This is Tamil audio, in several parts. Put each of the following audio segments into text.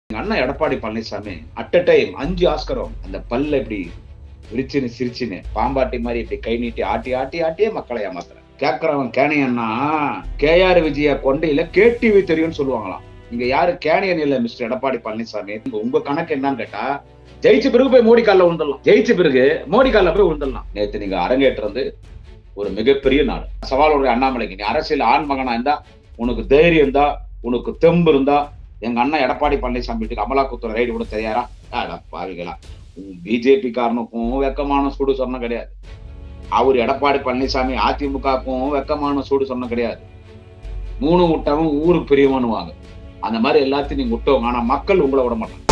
எங்க அண்ணன் Edappadi Palaniswami at a time அஞ்சு ஆஸ்கரம் அந்த பல்ல இப்படி விரிச்சுன்னு சிரிச்சுன்னு பாம்பாட்டி மாதிரி இப்படி கை நீட்டி ஆட்டி ஆட்டி ஆட்டியே மக்களை ஏமாத்துறேன் கேக்குறவன் கேணியன்னா கேஆர் விஜய கொண்டையில கேடிவி தெரியும்னு சொல்லுவாங்களாம் இங்க யாரு கேணியன் இல்ல மிஸ்டர் எடப்பாடி பழனிசாமி உங்க- உங்க கணக்கு என்னன்னு கேட்டா ஜெயிச்ச பிறகு போய் மோடி கால்ல விழுந்துடலாம் ஜெயிச்ச பிறகு மோடி கால்ல போய் விழுந்துடலாம் நேத்து நீங்க அரங்கேற்றது ஒரு மிகப்பெரிய நாடு சவாலுடைய அண்ணாமலைக்கு நீ அரசியல் ஆண் மகனா இருந்தா உனக்கு தைரியம் இருந்தா உனக்கு தெம்பு இருந்தா எங்க அண்ணன் எடப்பாடி பழனிசாமி வீட்டுக்கு அமலாக்கத்துறை ரைடு கூட தெரியாரா அட பாவிகளா பிஜேபி காரனுக்கும் வெக்கமான சூடு சொன்ன கிடையாது அவர் எடப்பாடி பழனிசாமி அதிமுகவுக்கும் வெக்கமான சூடு சொன்ன கிடையாது மூணு விட்டவன் ஊருக்கு பெரியவனுவாங்க அந்த மாதிரி எல்லாத்தையும் நீங்க விட்டவங்க ஆனா மக்கள் உங்களை விட மாட்டாங்க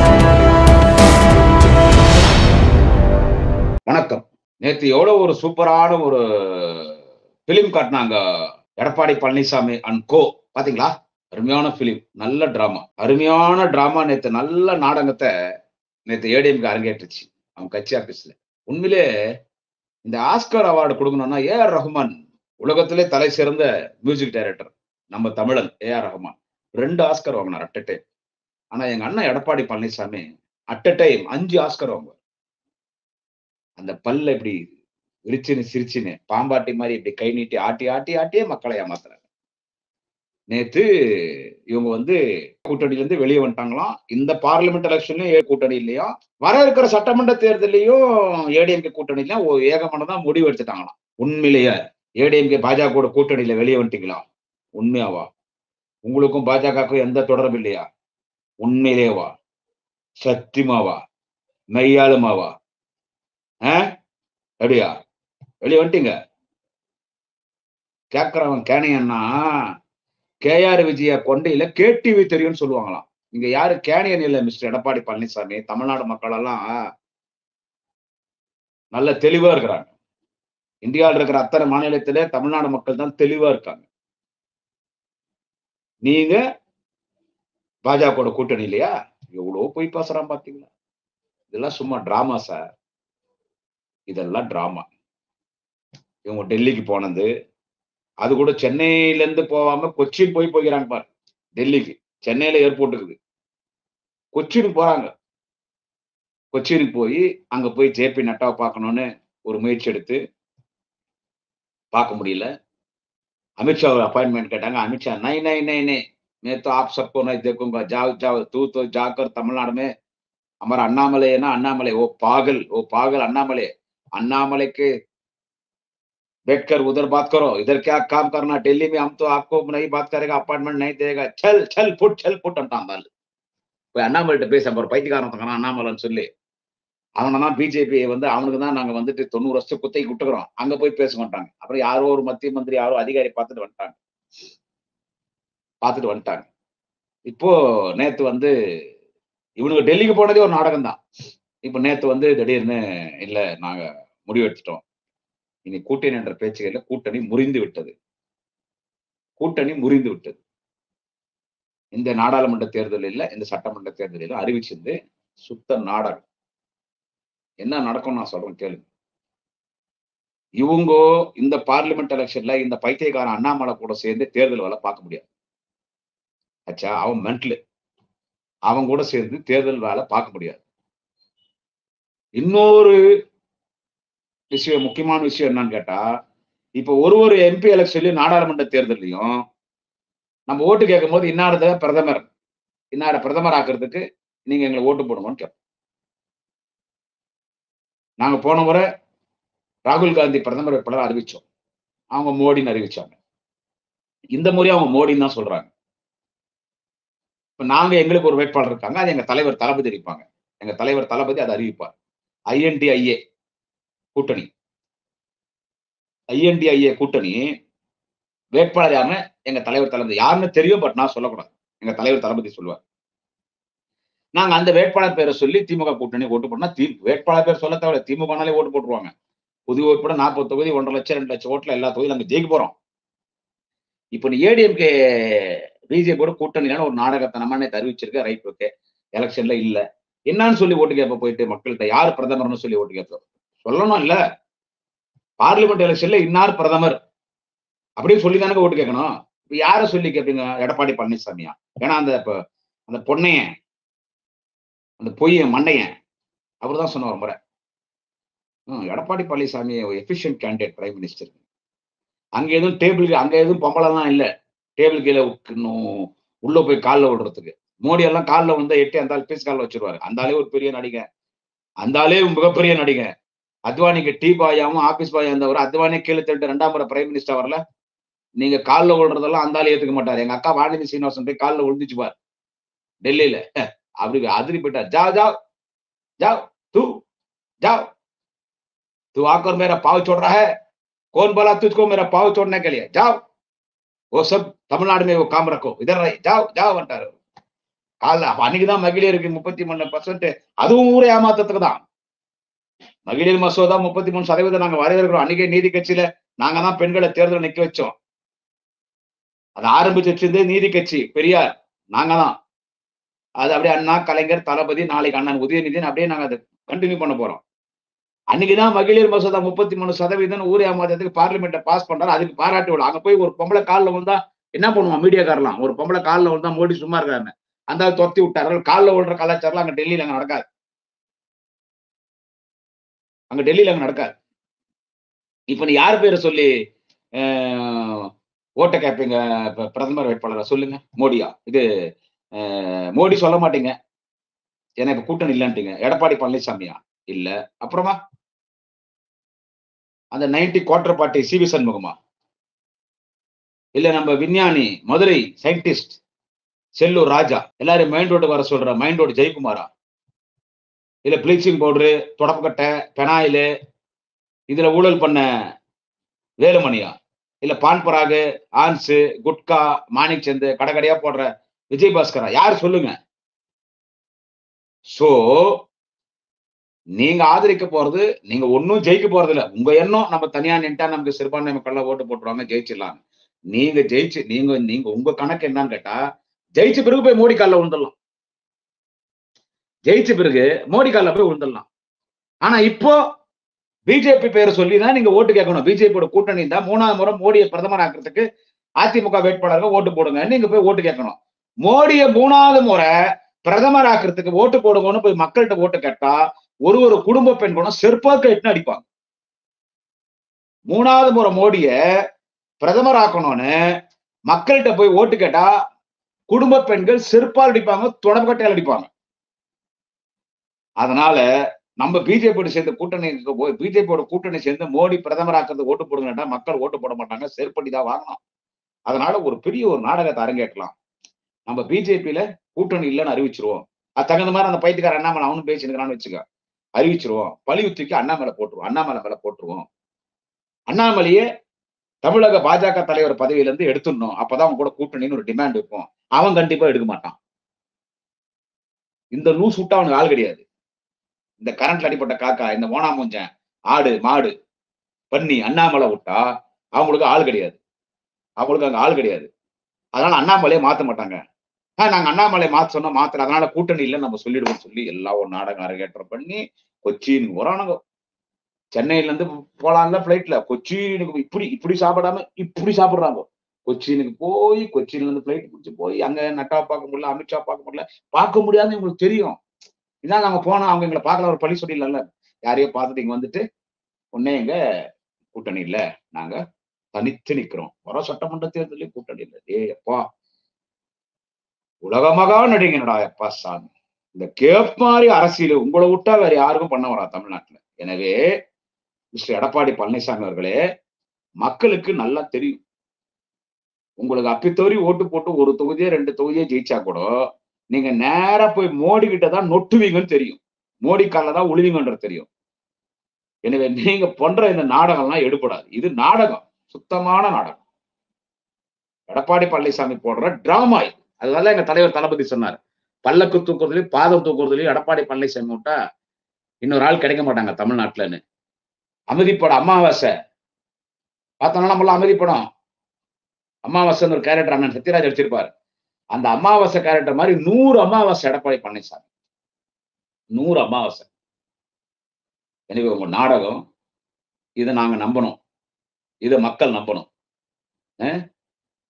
வணக்கம் நேத்து எவ்வளவு ஒரு சூப்பரான ஒரு பிலிம் காட்டினாங்க எடப்பாடி பழனிசாமி அண்ட் கோ பாத்தீங்களா அருமையான பிலிம் நல்ல டிராமா அருமையான டிராமா நேத்து நல்ல நாடகத்தை நேத்து ஏடிஎம்க்கு அரங்கேற்றுச்சு அவன் கட்சி ஆபீஸ்ல உண்மையிலே இந்த ஆஸ்கர் அவார்டு கொடுக்கணும்னா ஏ ஆர் ரஹ்மான் உலகத்திலே தலை சிறந்த மியூசிக் டைரக்டர் நம்ம தமிழன் ஏ ஆர் ரஹ்மான் ரெண்டு ஆஸ்கர் வாங்கினார் அட் டைம் ஆனா எங்க அண்ணன் எடப்பாடி பழனிசாமி அட் டைம் அஞ்சு ஆஸ்கர் வாங்குவார் அந்த பல்ல இப்படி விரிச்சுன்னு சிரிச்சுன்னு பாம்பாட்டி மாதிரி இப்படி கை நீட்டி ஆட்டி ஆட்டி ஆட்டியே மக்களை ஏமாத்துறாங்க நேத்து இவங்க வந்து கூட்டணியில இருந்து வெளியே வந்துட்டாங்களாம் இந்த பார்லிமெண்ட் எலெக்ஷன்லயும் கூட்டணி இல்லையா வர இருக்கிற சட்டமன்ற தேர்தலையும் ஏடிஎம்கே கூட்டணியில ஒரு ஏகமனம் தான் முடிவு எடுத்துட்டாங்களாம் உண்மையிலேயே ஏடிஎம்கே பாஜக கூட்டணியில வெளியே வந்துட்டீங்களா உண்மையாவா உங்களுக்கும் பாஜகவுக்கும் எந்த தொடர்பு இல்லையா உண்மையிலேவா சத்தியமாவா மெய்யாலுமாவா ஆ அப்படியா வெளியே வந்துட்டீங்க கேக்குறவன் கேனையன்னா கேஆர் விஜய கொண்டையில கேடிவி தெரியும்னு சொல்லுவாங்களாம் இங்க யாரு கேனியன் இல்ல மிஸ்டர் எடப்பாடி பழனிசாமி தமிழ்நாடு மக்கள் எல்லாம் நல்ல தெளிவா இருக்கிறாங்க இந்தியாவில் இருக்கிற அத்தனை மாநிலத்திலே தமிழ்நாடு மக்கள் தான் தெளிவா இருக்காங்க நீங்க பாஜக கூட்டணி இல்லையா எவ்வளவு போய் பேசுறான் பாத்தீங்களா இதெல்லாம் சும்மா டிராமா சார் இதெல்லாம் டிராமா இவங்க டெல்லிக்கு போனது அது கூட சென்னையில இருந்து போகாம கொச்சின் போய் போகிறாங்க பாரு டெல்லிக்கு சென்னையில ஏர்போர்ட் இருக்குது கொச்சினுக்கு போறாங்க கொச்சினுக்கு போய் அங்க போய் ஜேபி நட்டாவை பார்க்கணும்னு ஒரு முயற்சி எடுத்து பார்க்க முடியல अमितशाह ஒரு अपॉइंटमेंट கேட்டாங்க अमित शाह नहीं नहीं नहीं नहीं मैं तो आप सबको नहीं देखूंगा जाओ जाओ तू तो जाकर तमिलनाडु में हमारा अन्नामले है ना अन्नामले वो पागल वो पागल अन्नामले अन्नामले के बैठकर उधर बात करो इधर क्या काम करना दिल्ली में हम तो आपको नहीं बात करेगा अपॉइंटमेंट नहीं देगा चल चल फुट चल फुट अंटाன் பால் போய் அண்ணாமலைகிட்ட பேச ஒரு பைத்தியக்காரன் ஒருத்தன் அண்ணாமலைன்னு சொல்லி அவனை தான் பிஜேபி வந்து அவனுக்கு தான் நாங்க வந்துட்டு தொண்ணூறு வருஷத்துக்கு குத்தைக்கு விட்டுக்கிறோம் அங்க போய் பேச மாட்டாங்க அப்புறம் யாரோ ஒரு மத்திய மந்திரி யாரோ அதிகாரி பார்த்துட்டு வந்துட்டாங்க பார்த்துட்டு வந்துட்டாங்க இப்போ நேத்து வந்து இவனுக்கு டெல்லிக்கு போனதே ஒரு நாடகம் தான் இப்போ நேத்து வந்து திடீர்னு இல்ல நாங்க முடிவெடுத்துட்டோம் இனி கூட்டணி என்ற பேச்சுகள்ல கூட்டணி முறிந்து விட்டது கூட்டணி முறிந்து விட்டது இந்த நாடாளுமன்ற தேர்தலில் இந்த சட்டமன்ற தேர்தலில் அறிவிச்சிருந்து சுத்த நாடகம் என்ன நடக்கும் நான் சொல்றேன் கேளுங்க இவங்க இந்த பார்லிமெண்ட் எலெக்ஷன்ல இந்த பைத்தியக்காரன் அண்ணாமலை கூட சேர்ந்து தேர்தல் வேலை பார்க்க முடியாது ஆச்சா அவன் மென்டலு அவன் கூட சேர்ந்து தேர்தல் வேலை பார்க்க முடியாது இன்னொரு விஷயம் முக்கியமான விஷயம் என்னன்னு கேட்டா இப்ப ஒரு ஒரு எம்பி எலெக்ஷன்லயும் நாடாளுமன்ற தேர்தலையும் நம்ம ஓட்டு கேட்கும் போது இன்னாரத பிரதமர் இன்னார பிரதமர் ஆக்குறதுக்கு நீங்க எங்களை ஓட்டு போடுங்கன்னு கேட்போம் நாங்க போன முறை ராகுல் காந்தி பிரதமர் வேட்பாளர் அறிவிச்சோம் அவங்க மோடின்னு அறிவிச்சாங்க இந்த முறை அவங்க மோடின்னு தான் சொல்றாங்க இப்ப நாங்க எங்களுக்கு ஒரு வேட்பாளர் இருக்காங்க அது எங்க தலைவர் தளபதி அறிவிப்பாங்க எங்க தலைவர் தளபதி அதை அறிவிப்பார் ஐஎன்டிஐஏ கூட்டணி ஐஎன்டிஐஏ கூட்டணி வேட்பாளர் யாருன்னு எங்க தலைவர் தளபதி யாருன்னு தெரியும் பட் நான் சொல்லக்கூடாது எங்க தலைவர் தளபதி சொல்லுவார் நாங்க அந்த வேட்பாளர் பேரை சொல்லி திமுக கூட்டணி ஓட்டு போட்டோம்னா தி வேட்பாளர் பேர் சொல்ல தேவை திமுகனாலே ஓட்டு போட்டுருவாங்க புது உட்பட நாற்பது தொகுதி ஒன்றரை லட்சம் ரெண்டு லட்சம் ஓட்டுல எல்லா தொகுதியும் நாங்க ஜெயிக்க போறோம் இப்போ நீ ஏடிஎம்கே பிஜேபியோட கூட்டணியான ஒரு நாடகத்தை நம்ம நேத்து அறிவிச்சிருக்க ரைட் ஓகே எலெக்ஷன்ல இல்ல என்னன்னு சொல்லி ஓட்டு கேட்ப போயிட்டு மக்கள்கிட்ட யார் பிரதமர்னு சொல்லி ஓட்டு கேட்போம் சொல்லணும் இல்ல பார்லிமெண்ட் எலெக்ஷன்ல இன்னார் பிரதமர் அப்படின்னு சொல்லி தானே ஓட்டு கேட்கணும் இப்ப யார சொல்லி கேட்பீங்க எடப்பாடி பழனிசாமியா ஏன்னா அந்த இப்ப அந்த பொண்ணைய அந்த பொய்யன் மண்டையன் அவர் தான் சொன்னார் முறை ம், Edappadi Palaniswami efficient candidate prime minister அங்க எதுவும் டேபிளுக்கு அங்க எதுவும் பொம்பளைலாம் இல்ல டேபிள் கீழே உட்கணும், உள்ள போய் கால்ல விடுறதுக்கு மோடி எல்லாம் கால்ல வந்து எட்டி அந்த ஆள் பீஸ் கால்ல வச்சிருவாரு அந்த ஆளே ஒரு பெரிய நடிகை அந்த ஆளே மிகப்பெரிய நடிகை அத்வானிக்கு டீ பாயாவும் ஆபீஸ் பாயா இருந்தவர் அத்வானி கீழே தட்டு ரெண்டாம் முறை பிரைம் மினிஸ்டர் வரல நீங்க கால்ல விழுறதெல்லாம் அந்த ஆள் ஏத்துக்க மாட்டாரு எங்க அக்கா வாணிதி சீனிவாசன் போய் கால்ல விழுந்துச்சு பார் டெல்லியில அஹ், அப்படி அதிரி போயிட்டார் ஜாவ் ஜாவ் ஜாவ் तू जाओ तू आकर मेरा पाव छोड़ रहा है कौन बोला तुझको मेरा पाव छोड़ने के लिए जाओ वो सब तमिलनाडु में वो काम रखो इधर रही जाओ जाओ வந்துட்டாரு காலைல அப்ப அன்னைக்குதான் மகளிருக்கு முப்பத்தி மூணு பர்சன்ட் அதுவும் ஊரே ஏமாத்தத்துக்கு தான் மகளிர் மசோதா முப்பத்தி மூணு சதவீதம் நாங்க வரவேற்கிறோம் அன்னைக்கே நீதி கட்சியில நாங்க தான் பெண்களை தேர்தல் நிக்க வச்சோம் அதை ஆரம்பிச்சு வச்சிருந்தே நீதி கட்சி பெரியார் நாங்க தான் அது அப்படியே அண்ணா கலைஞர் தளபதி நாளைக்கு அண்ணன் உதயநிதினு அப்படியே நாங்க அதை கண்டினியூ பண்ண போறோம் அன்னைக்குதான் மகளிர் மசோதா முப்பத்தி மூணு சதவீதம் ஊரே ஏமாத்தத்துக்கு பார்லிமெண்ட்டை பாஸ் பண்றாரு அதுக்கு பாராட்டு விழா அங்க போய் ஒரு பொம்பளை காலில் வந்தா என்ன பண்ணுவான் மீடியாக்காரலாம் ஒரு பொம்பளை காலில் வந்தா மோடி சும்மா இருக்காரு அந்த ஆள் துரத்தி விட்டாரு காலில் விழுற கலாச்சாரம் அங்க டெல்லியில அங்க நடக்காது அங்க டெல்லியில அங்க நடக்காது இப்ப நீ யார் பேரை சொல்லி அஹ், ஓட்டை கேட்பீங்க இப்ப பிரதமர் வேட்பாளரை சொல்லுங்க மோடியா இது அஹ், மோடி சொல்ல மாட்டீங்க ஏன்னா இப்ப கூட்டணி இல்லைன்ட்டீங்க எடப்பாடி பழனிசாமியா இல்ல அப்புறமா அந்த நைன்டி குவார்டர் பார்ட்டி சிவி சண்முகமா இல்ல நம்ம விஞ்ஞானி மதுரை சயின்டிஸ்ட் செல்லூர் ராஜா எல்லாரும் மைண்ட் ரோடு வர சொல்ற மைண்ட் ரோடு ஜெயக்குமாரா இல்ல ப்ளீச்சிங் பவுடரு தொடப்பக்கட்டை பெனாயிலு இதுல ஊழல் பண்ண வேலுமணியா இல்ல பான் பராகு ஆன்ஸு குட்கா மாணிக் சந்து கடைக்கடையா போடுற விஜய் பாஸ்கரா யார் சொல்லுங்க சோ நீங்க ஆதரிக்க போறது நீங்க ஒன்னும் ஜெயிக்க போறது இல்ல உங்க எண்ணம் நம்ம தனியா நின்ட்டா நமக்கு சிறுபான்மை மக்கள்லாம் ஓட்டு போட்டுருவாங்க ஜெயிச்சிடலாம் நீங்க ஜெயிச்சு நீங்க நீங்க உங்க கணக்கு என்னன்னு கேட்டா ஜெயிச்ச பிறகு போய் மோடி காலில் விழுந்துடலாம் ஜெயிச்ச பிறகு மோடி காலில் போய் விழுந்துடலாம் ஆனா இப்போ பிஜேபி பேரை சொல்லி தான் நீங்க ஓட்டு கேட்கணும் பிஜேபியோட கூட்டணி தான் மூணாவது முறை மோடியை பிரதமர் ஆக்குறதுக்கு அதிமுக வேட்பாளர்கள் ஓட்டு போடுங்க நீங்க போய் ஓட்டு கேட்கணும் மோடியை மூணாவது முறை பிரதமர் ஆக்குறதுக்கு ஓட்டு போடுங்கன்னு போய் மக்கள்கிட்ட ஓட்டு கேட்டா ஒரு ஒரு குடும்ப பெண் கூட செருப்பாக்க எட்டுன்னு அடிப்பாங்க மூணாவது முறை மோடிய பிரதமர் ஆக்கணும்னு மக்கள்கிட்ட போய் ஓட்டு கேட்டா குடும்ப பெண்கள் செருப்பால் அடிப்பாங்க தொடர்கட்டையால் அடிப்பாங்க அதனால நம்ம பிஜேபியோட சேர்ந்து கூட்டணி பிஜேபியோட கூட்டணி சேர்ந்து மோடி பிரதமர் ஆக்கிறது ஓட்டு போடுங்கன்னா மக்கள் ஓட்டு போட மாட்டாங்க செருப்படி தான் வாங்கணும் அதனால ஒரு பெரிய ஒரு நாடகத்தை அரங்கேற்றலாம் நம்ம பிஜேபியில கூட்டணி இல்லைன்னு அறிவிச்சிருவோம் அது தகுந்த மாதிரி அந்த பைத்தியக்கார அண்ணாமலை அவனும் பேசினுக்கிறான்னு வச்சுக்க அறிவிச்சிருவோம் பழிவு தூக்கி அண்ணாமலை போட்டுருவோம் அண்ணாமலை மேல போட்டுருவோம் அண்ணாமலையே தமிழக பாஜக தலைவர் பதவியில இருந்து எடுத்துடணும் அப்பதான் அவங்க கூட கூட்டணின்னு ஒரு டிமாண்ட் இருக்கும் அவன் கண்டிப்பா எடுக்க மாட்டான் இந்த லூஸ் விட்டா அவனுக்கு ஆள் கிடையாது இந்த கரண்ட்ல அடிப்பட்ட காக்கா இந்த மோனா மூஞ்சன் ஆடு மாடு பண்ணி அண்ணாமலை விட்டா அவங்களுக்கு ஆள் கிடையாது அவங்களுக்கு அங்க ஆள் கிடையாது அதனால அண்ணாமலையை மாத்த மாட்டாங்க ஆஹ் நாங்க அண்ணாமலை மாத்த சொன்னா மாத்தல அதனால கூட்டணி இல்லைன்னு நம்ம சொல்லிடுவோம் சொல்லி எல்லா ஒரு நாடகம் அரங்கேற்றம் பண்ணி கொச்சின் வரானுங்க சென்னையில இருந்து போலாம்ல பிளைட்ல கொச்சினுக்கு இப்படி இப்படி சாப்பிடாம இப்படி சாப்பிடுறாங்க கொச்சினுக்கு போய் கொச்சின்ல இருந்து பிளைட் பிடிச்சி போய் அங்க நட்டா பார்க்க முடியல அமித்ஷா பார்க்க முடியல பார்க்க முடியாதுன்னு உங்களுக்கு தெரியும் இதான் நாங்க போனோம் அவங்க எங்களை பார்க்கல ஒரு பழி சொல்லிடல யாரையோ பார்த்துட்டு இங்க வந்துட்டு உடனே எங்க கூட்டணி இல்ல நாங்க தனித்து நிக்கிறோம் வர சட்டமன்ற தேர்தலையும் கூட்டணி இல்லை ஏ அப்பா உலகமகா நடிகனடா எப்பா சாமி இந்த கேப் மாதிரி அரசியல் உங்களை விட்டா வேற யாருக்கும் பண்ண வரா தமிழ்நாட்டுல எனவே மிஸ்டர் எடப்பாடி பழனிசாமி அவர்களே மக்களுக்கு நல்லா தெரியும் உங்களுக்கு அப்பித்தவரி ஓட்டு போட்டு ஒரு தொகுதியோ ரெண்டு தொகுதியோ ஜெயிச்சா கூட நீங்க நேரா போய் மோடி கிட்ட தான் நொட்டுவீங்கன்னு தெரியும் மோடி காலில் தான் உழுவீங்கன்றது தெரியும் எனவே நீங்க பண்ற இந்த நாடகம்லாம் எடுபடாது இது நாடகம் சுத்தமான நாடகம் எடப்பாடி பழனிசாமி போடுற டிராமா இது அதனால எங்க தலைவர் தளபதி சொன்னார் பல்லக்கு தூக்குறதுலயும் பாதம் தூக்குறதுலயும் எடப்பாடி பழனிசாமி விட்டா இன்னொரு ஆள் கிடைக்க மாட்டாங்க தமிழ்நாட்டுலன்னு அமைதிப்படம் அமாவாசை பார்த்தோம்னா நம்மளாம் அமைதிப்படம் அமாவாசைன்னு ஒரு கேரக்டர் அண்ணன் சத்யராஜ் வச்சிருப்பாரு அந்த அமாவாசை கேரக்டர் மாதிரி நூறு அமாவாசை எடப்பாடி பழனிசாமி நூறு அமாவாசை எனவே உங்க நாடகம் இதை நாங்க நம்பணும் இதை மக்கள் நம்பணும் அஹ்?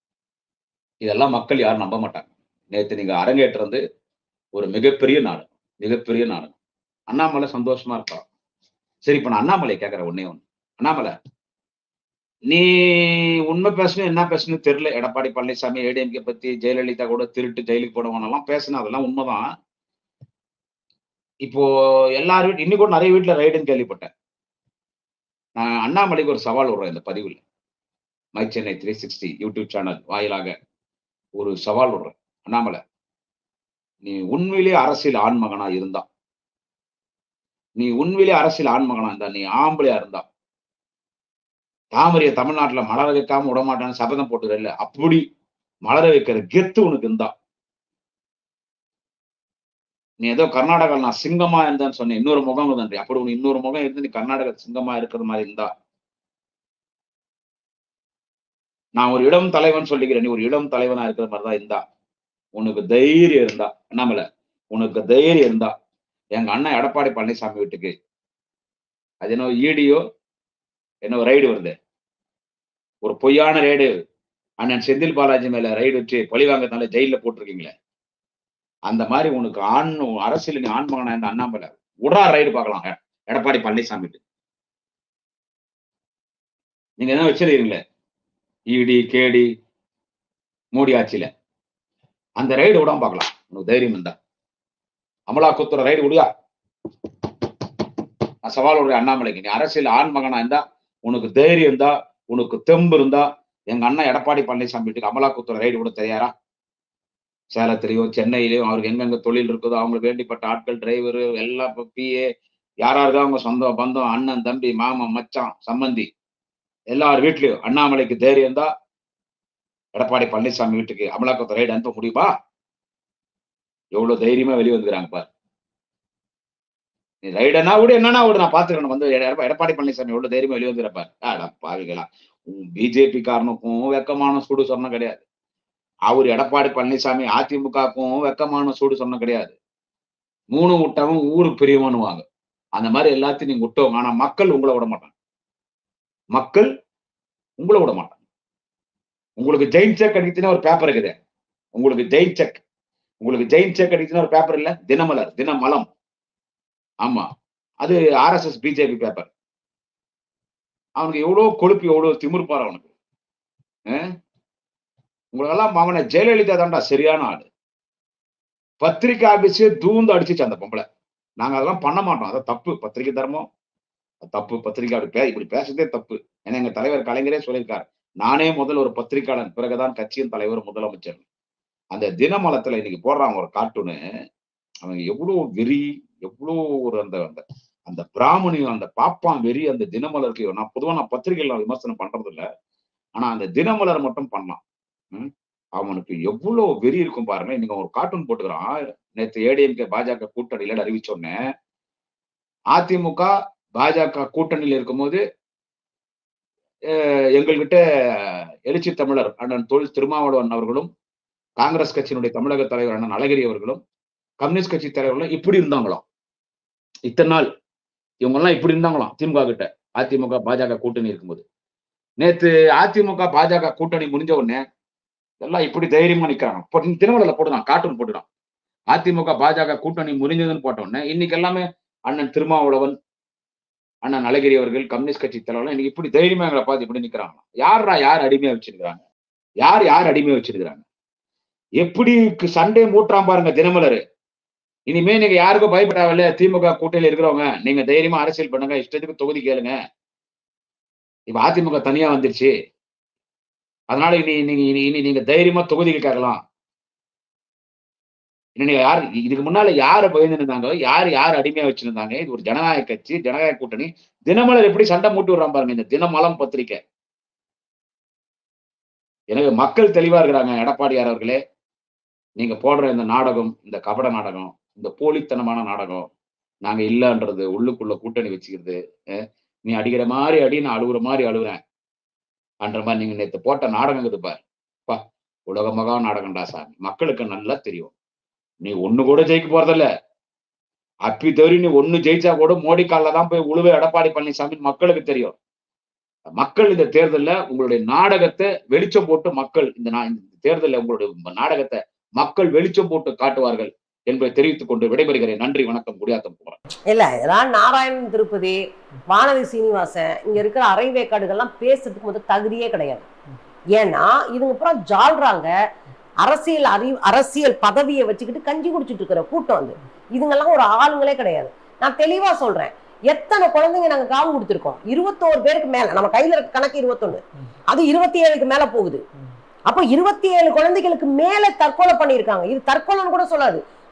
இதெல்லாம் மக்கள் யாரும் நம்ப மாட்டாங்க நேத்து நீங்க அரங்கேற்றது ஒரு மிகப்பெரிய நாடகம் மிகப்பெரிய நாடகம் அண்ணாமலை சந்தோஷமா இருப்பான் சரி இப்ப நான் அண்ணாமலை கேட்கறேன் ஒன்னே ஒண்ணு அண்ணாமலை நீ உண்மை பேசணும் என்ன பேசணும் தெரியல எடப்பாடி பழனிசாமி ஏடிஎம்கே பத்தி ஜெயலலிதா கூட திருட்டு ஜெயிலுக்கு போடுவானெல்லாம் பேசினா அதெல்லாம் உண்மைதான் இப்போ எல்லார் வீட்டு இன்னைக்கு கூட நிறைய வீட்டுல ரைடுன்னு கேள்விப்பட்டேன் நான் அண்ணாமலைக்கு ஒரு சவால் விடுறேன் இந்த பதிவில் my Chennai three sixty YouTube channel வாயிலாக ஒரு சவால் விடுறேன் அண்ணாமலை நீ உண்மையிலே அரசியல் ஆண்மகனா இருந்தா நீ உண்மையிலே அரசியல் ஆண்மகனா இருந்தா நீ ஆம்பளையா இருந்தா தாமரைய தமிழ்நாட்டுல மலர வைக்காம விடமாட்டான்னு சபதம் போட்டுறல அப்படி மலர வைக்கிற கெத்து உனக்கு இருந்தா நீ ஏதோ கர்நாடகாவில் நான் சிங்கமா இருந்தேன்னு சொன்னேன் இன்னொரு முகம் நன்றி அப்படி உனக்கு இன்னொரு முகம் இருந்து நீ கர்நாடக சிங்கமா இருக்கிற மாதிரி இருந்தா நான் ஒரு இடம் தலைவன் சொல்லிக்கிறேன் நீ ஒரு இடம் தலைவனா இருக்கிற மாதிரி தான் இருந்தா உனக்கு தைரியம் இருந்தா அண்ணாமலை உனக்கு தைரியம் இருந்தா எங்க அண்ணன் எடப்பாடி பழனிசாமி வீட்டுக்கு அது என்ன ஈடியோ என்ன ரைடு வருது ஒரு பொய்யான ரைடு அண்ணன் செந்தில் பாலாஜி மேல ரைடு வச்சு பழி வாங்கறதுனால ஜெயில போட்டிருக்கீங்களே அந்த மாதிரி உனக்கு ஆண் அரசியல் நீ ஆண்மகனா இருந்த அண்ணாமலை உடா ரைடு பார்க்கலாம் எடப்பாடி பழனிசாமி நீங்க என்ன வச்சிருக்கீங்களே இடி கேடி மோடி ஆட்சியில அந்த ரைடு விடாம பார்க்கலாம் உனக்கு தைரியம் இருந்தா அமலாக்கத்துறை ரைடு விடியா நான் சவால் விடுறேன் அண்ணாமலைக்கு நீ அரசியல் ஆண் மகனா இருந்தா உனக்கு தைரியம் இருந்தா உனக்கு தெம்பு இருந்தா எங்க அண்ணன் எடப்பாடி பழனிசாமி வீட்டுக்கு அமலாக்கத்துறை ரைடு விட தயாரா சேலத்திலேயோ சென்னையிலயோ அவருக்கு எங்கெங்க தொழில் இருக்குதோ அவங்களுக்கு வேண்டிப்பட்ட ஆட்கள் டிரைவரு எல்லாம் பிஏ யாராருக்கோ அவங்க சொந்த பந்தம் அண்ணன் தம்பி மாமன் மச்சான் சம்பந்தி எல்லார் வீட்லயும் அண்ணாமலைக்கு தைரியம் தான் எடப்பாடி பழனிசாமி வீட்டுக்கு அமலாக்கத்துறை ரைடு அனுப்ப முடியுமா எவ்வளவு தைரியமா வெளியே வந்துக்கிறாங்க பாரு நீ ரைடனா விட என்னன்னா விட நான் பாத்துக்கிறேன் வந்து எடப்பா- எடப்பாடி பழனிசாமி எவ்வளவு தைரியமா வெளியே வந்துக்கிறப்பாரு ஆடா பாவிகளா பிஜேபி காரனுக்கும் வெக்கமான சூடு சொன்ன கிடையாது அவர் எடப்பாடி பழனிசாமி அதிமுகவுக்கும் வெக்கமான சூடு சொன்ன கிடையாது மூணு விட்டவன் ஊருக்கு பெரியவனுவாங்க அந்த மாதிரி எல்லாத்தையும் நீங்க விட்டவங்க ஆனா மக்கள் உங்களை விட மாட்டாங்க மக்கள் உங்களை விட மாட்டாங்க உங்களுக்கு ஜெயின் செக் அடிச்சுன்னா ஒரு பேப்பர் இருக்குது உங்களுக்கு ஜெயின் செக் உங்களுக்கு ஜெயின் செக் அடிச்சுன்னா ஒரு பேப்பர் இல்ல தினமலர் தினமலம் ஆமா அது ஆர்எஸ்எஸ் பிஜேபி பேப்பர் அவனுக்கு எவ்வளவு கொழுப்பு எவ்வளவு திமிர்ப்பார் அவனுக்கு அஹ்? உங்களுக்கெல்லாம் அவனை ஜெயலலிதா தான்டா சரியான ஆளு பத்திரிக்கை ஆபீஸே தூந்து அடிச்சுச்சு அந்த பொம்பளை நாங்க அதெல்லாம் பண்ண மாட்டோம் அதான் தப்பு பத்திரிக்கை தர்மம் அது தப்பு பத்திரிக்கை அப்படி பே இப்படி பேசுறதே தப்பு ஏன்னா எங்க தலைவர் கலைஞரே சொல்லியிருக்காரு நானே முதல் ஒரு பத்திரிக்கையாளன் பிறகுதான் கட்சியின் தலைவர் முதலமைச்சர் அந்த தினமலத்துல இன்னைக்கு போடுறான் ஒரு கார்ட்டூனு அவன் எவ்வளவு வெறி எவ்வளவு ஒரு அந்த அந்த அந்த பிராமணியம் அந்த பாப்பான் வெறி அந்த தினமலருக்கு நான் பொதுவா நான் பத்திரிகைகள் விமர்சனம் பண்றது இல்ல ஆனா அந்த தினமலர் மட்டும் பண்ணான் ம்? அவனுக்கு எவ்வளவு வெறி இருக்கும் பாருங்க இன்னைக்கு ஒரு கார்ட்டூன் போட்டுக்கிறான் நேத்து ஏடிஎம்கே பாஜக கூட்டணியில அறிவிச்சோன்னே அதிமுக பாஜக கூட்டணியில் இருக்கும்போது அஹ், எங்கள்கிட்ட எழுச்சி தமிழர் அண்ணன் தொல் திருமாவளவன் அவர்களும் காங்கிரஸ் கட்சியினுடைய தமிழக தலைவர் அண்ணன் அழகிரி அவர்களும் கம்யூனிஸ்ட் கட்சி தலைவர்களும் இப்படி இருந்தாங்களாம் இத்தனை நாள் இவங்க எல்லாம் இப்படி இருந்தாங்களாம் திமுக கிட்ட அதிமுக பாஜக கூட்டணி இருக்கும்போது நேத்து அதிமுக பாஜக கூட்டணி முடிஞ்ச உடனே எல்லாம் இப்படி தைரியமா நிக்கிறாங்க இப்போ தினமலையில போட்டுதான் கார்ட்டூன் போட்டுதான் அதிமுக பாஜக கூட்டணி முறிஞ்சதுன்னு போட்ட உடனே இன்னைக்கு எல்லாமே அண்ணன் திருமாவளவன் அண்ணன் அழகிரி அவர்கள் கம்யூனிஸ்ட் கட்சி தலைவர்கள் இன்னைக்கு இப்படி தைரியமா எங்களை பார்த்து இப்படி நிக்கிறாங்க யாரா யார் அடிமையா வச்சிருக்கிறாங்க யார் யார் அடிமையா வச்சிருக்கிறாங்க எப்படி கு- சண்டை மூட்டுறான் பாருங்க தினமலர் இனிமே நீங்க யாருக்கும் பயப்படாவில்ல திமுக கூட்டணியில் இருக்கிறவங்க நீங்க தைரியமா அரசியல் பண்ணுங்க இஷ்டத்துக்கு தொகுதி கேளுங்க இப்ப அதிமுக தனியா வந்துருச்சு அதனால இனி நீங்க இனி இனி நீங்க தைரியமா தொகுதிக்கு கேட்கலாம் இனி நீங்க யார் இதுக்கு முன்னால யாரு பயந்து இருந்தாங்க யார் யார் அடிமையா வச்சிருந்தாங்க இது ஒரு ஜனநாயக கட்சி ஜனநாயக கூட்டணி தினமலர் எப்படி சண்டை மூட்டி விடுறான் பாருங்க இந்த தினமலம் பத்திரிக்கை எனவே மக்கள் தெளிவா இருக்கிறாங்க எடப்பாடியார் அவர்களே நீங்க போடுற இந்த நாடகம் இந்த கபட நாடகம் இந்த போலித்தனமான நாடகம் நாங்க இல்லன்றது உள்ளுக்குள்ள கூட்டணி வச்சுக்கிறது அஹ், நீ அடிக்கிற மாதிரி அடி நான் அழுகுற மாதிரி அழுகுறேன் அன்ற மாதிரி நீங்க நேத்து போட்ட நாடகம் இருக்குது பார் பா உலக மகா நாடகம்டா சாமி மக்களுக்கு நல்லா தெரியும் நீ ஒண்ணு கூட ஜெயிக்க போறதில்ல அப்பி தவிர நீ ஒண்ணு ஜெயிச்சா கூட மோடி கால்ல தான் போய் உழுவ எடப்பாடி பழனிசாமி மக்களுக்கு தெரியும் மக்கள் இந்த தேர்தல்ல உங்களுடைய நாடகத்தை வெளிச்சம் போட்டு மக்கள் இந்த நா- இந்த தேர்தல்ல உங்களுடைய நாடகத்தை மக்கள் வெளிச்சம் போட்டு காட்டுவார்கள் என்பதை தெரிவித்துக் கொண்டு விடைபெறுகிறேன் நன்றி வணக்கம் குடியாத்தம் போகிறேன் இல்ல இதெல்லாம் நாராயணன் திருப்பதி வானதி சீனிவாசன் இங்க இருக்கிற அரை வேக்காடுகள்லாம் பேசுறதுக்கு முதல் தகுதியே கிடையாது ஏன்னா இதுங்க அப்புறம் ஜால்றாங்க அரசியல் அறி அரசியல் பதவியை வச்சுக்கிட்டு கஞ்சி குடிச்சிட்டு இருக்கிற கூட்டம் வந்து இதுங்கெல்லாம் ஒரு ஆளுங்களே கிடையாது நான் தெளிவா சொல்றேன் எத்தனை குழந்தைங்க நாங்க காவு கொடுத்துருக்கோம் இருபத்தோரு பேருக்கு மேல நம்ம கையில இருக்க கணக்கு இருபத்தொன்னு அது இருபத்தி ஏழுக்கு மேல போகுது அப்போ இருபத்தி ஏழு குழந்தைகளுக்கு மேல தற்கொலை பண்ணியிருக்காங்க இது தற்கொலைன்னு கூட சொல்லாது